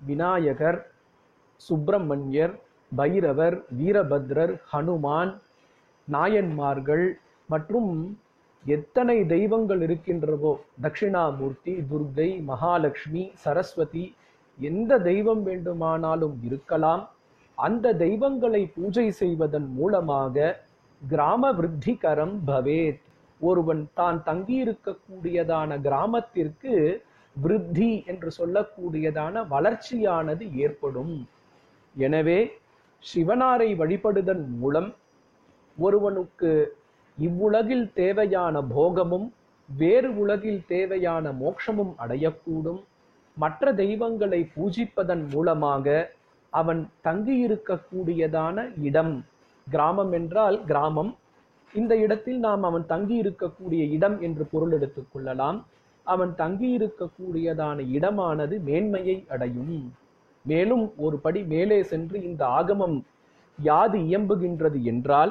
விநாயகர் சுப்பிரமணியர் பைரவர் வீரபத்ரர் ஹனுமான் நாயன்மார்கள் மற்றும் எத்தனை தெய்வங்கள் இருக்கின்றவோ தட்சிணாமூர்த்தி துர்கை மகாலட்சுமி சரஸ்வதி எந்த தெய்வம் வேண்டுமானாலும் இருக்கலாம் அந்த தெய்வங்களை பூஜை செய்வதன் மூலமாக கிராம விருத்திகரம் பவேத் ஒருவன் தான் தங்கியிருக்கக்கூடியதான கிராமத்திற்கு விருத்தி என்று சொல்லக்கூடியதான வளர்ச்சியானது ஏற்படும் எனவே சிவனாரை வழிபடுதன் மூலம் ஒருவனுக்கு இவ்வுலகில் தேவையான போகமும் வேறு உலகில் தேவையான மோட்சமும் அடையக்கூடும் மற்ற தெய்வங்களை பூஜிப்பதன் மூலமாக அவன் தங்கியிருக்கக்கூடியதான இடம் கிராமம் என்றால் கிராமம் இந்த இடத்தில் நாம் அவன் தங்கியிருக்கக்கூடிய இடம் என்று பொருள் எடுத்துக் கொள்ளலாம் அவன் தங்கியிருக்கக்கூடியதான இடமானது மேன்மையை அடையும் மேலும் ஒரு படி மேலே சென்று இந்த ஆகமம் யாது இயம்புகின்றது என்றால்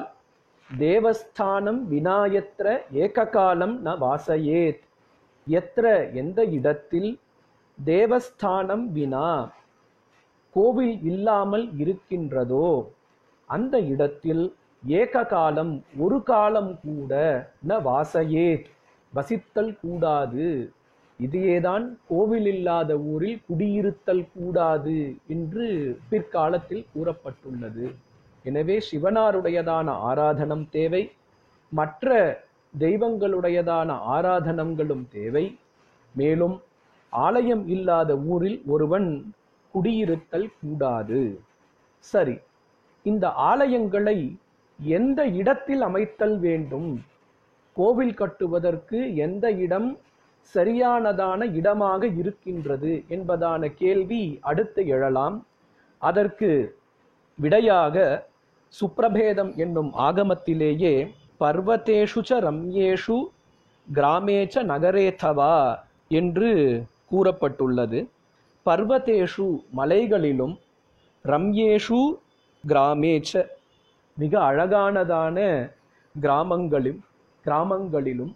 தேவஸ்தானம் வினாயத்ர ஏககாலம் ந வாசயேத் எத்திர எந்த இடத்தில் தேவஸ்தானம் வினா கோவில் இல்லாமல் இருக்கின்றதோ அந்த இடத்தில் ஏக காலம் ஒரு காலம் கூட ந வாசயேத் வசித்தல் கூடாது இதையேதான் கோவில் இல்லாத ஊரில் குடியிருத்தல் கூடாது என்று பிற்காலத்தில் கூறப்பட்டுள்ளது எனவே சிவனாருடையதான ஆராதனம் தேவை மற்ற தெய்வங்களுடையதான ஆராதனங்களும் தேவை மேலும் ஆலயம் இல்லாத ஊரில் ஒருவன் குடியிருத்தல் கூடாது சரி இந்த ஆலயங்களை எந்த இடத்தில் அமைத்தல் வேண்டும் கோவில் கட்டுவதற்கு எந்த இடம் சரியானதான இடமாக இருக்கின்றது என்பதான கேள்வி அடுத்து எழலாம் அதற்கு விடையாக சுப்ரபேதம் என்னும் ஆகமத்திலேயே பர்வதேஷு ச ரம்யேஷு கிராமேச்ச நகரேதவா என்று கூறப்பட்டுள்ளது பர்வதேஷு மலைகளிலும் ரம்யேஷு கிராமேச்ச மிக அழகானதான கிராமங்களிலும் கிராமங்களிலும்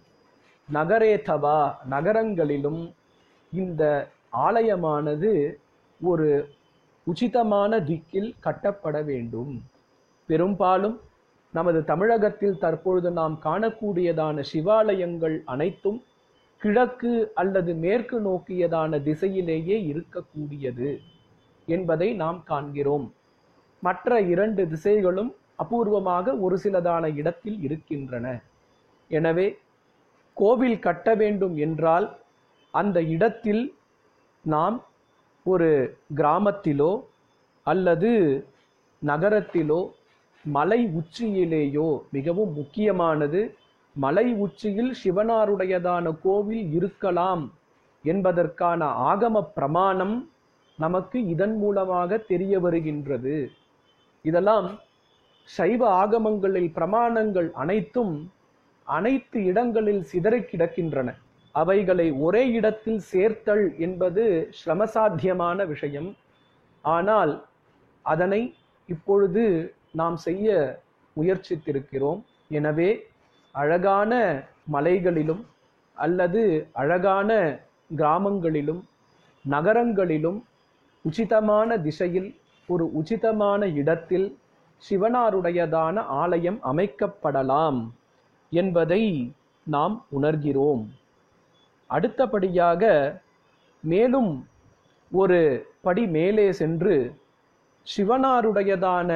நகரேதவா நகரங்களிலும் இந்த ஆலயமானது ஒரு உச்சிதமான திக்கில் கட்டப்பட வேண்டும் பெரும்பாலும் நமது தமிழகத்தில் தற்பொழுது நாம் காணக்கூடியதான சிவாலயங்கள் அனைத்தும் கிழக்கு அல்லது மேற்கு நோக்கியதான திசையிலேயே இருக்கக்கூடியது என்பதை நாம் காண்கிறோம் மற்ற இரண்டு திசைகளும் அபூர்வமாக ஒரு சிலதான இடத்தில் இருக்கின்றன எனவே கோவில் கட்ட வேண்டும் என்றால் அந்த இடத்தில் நாம் ஒரு கிராமத்திலோ அல்லது நகரத்திலோ மலை உச்சியிலேயோ மிகவும் முக்கியமானது மலை உச்சியில் சிவனாருடையதான கோவில் இருக்கலாம் என்பதற்கான ஆகம பிரமாணம் நமக்கு இதன் மூலமாக தெரிய வருகின்றது இதெல்லாம் சைவ ஆகமங்களில் பிரமாணங்கள் அனைத்தும் அனைத்து இடங்களில் சிதறி கிடக்கின்றன அவைகளை ஒரே இடத்தில் சேர்த்தல் என்பது சிரமசாத்தியமான விஷயம் ஆனால் அதனை இப்பொழுது நாம் செய்ய முயற்சித்திருக்கிறோம் எனவே அழகான மலைகளிலும் அல்லது அழகான கிராமங்களிலும் நகரங்களிலும் உச்சிதமான திசையில் ஒரு உச்சிதமான இடத்தில் சிவனாருடையதான ஆலயம் அமைக்கப்படலாம் என்பதை நாம் உணர்கிறோம் அடுத்தபடியாக மேலும் ஒரு படி மேலே சென்று சிவனாருடையதான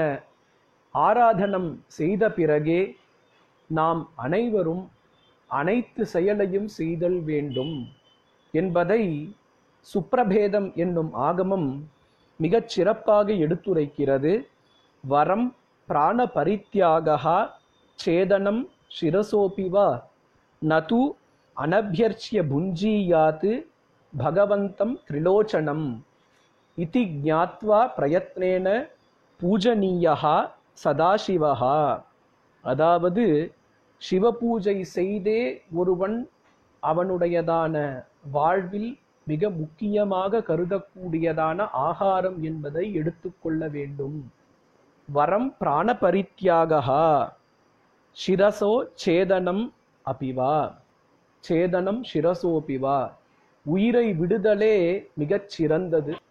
ஆராதனம் செய்த பிறகே நாம் அனைவரும் அனைத்து செயலையும் செய்தல் வேண்டும் என்பதை சுப்ரபேதம் என்னும் ஆகமம் மிகச் சிறப்பாக எடுத்துரைக்கிறது வரம் பிராண பரித்தியாகா சேதனம் சிரசோபிவா நது அனபியர்ச்சிய புஞ்சீயாத் பகவந்தம் திரிலோச்சனம் இதி ஞாத்வா பிரயத்னேன பூஜனீயா சதாசிவஹா அதாவது சிவபூஜை செய்தே ஒருவன் அவனுடையதான வாழ்வில் மிக முக்கியமாக கருதக்கூடியதான ஆகாரம் என்பதை எடுத்துக்கொள்ள வேண்டும் வரம் பிராண பரித்தியாகா சிரசோ சேதனம் அபிவா சேதனம் சிரசோபிவா உயிரை விடுதலே மிகச் சிறந்தது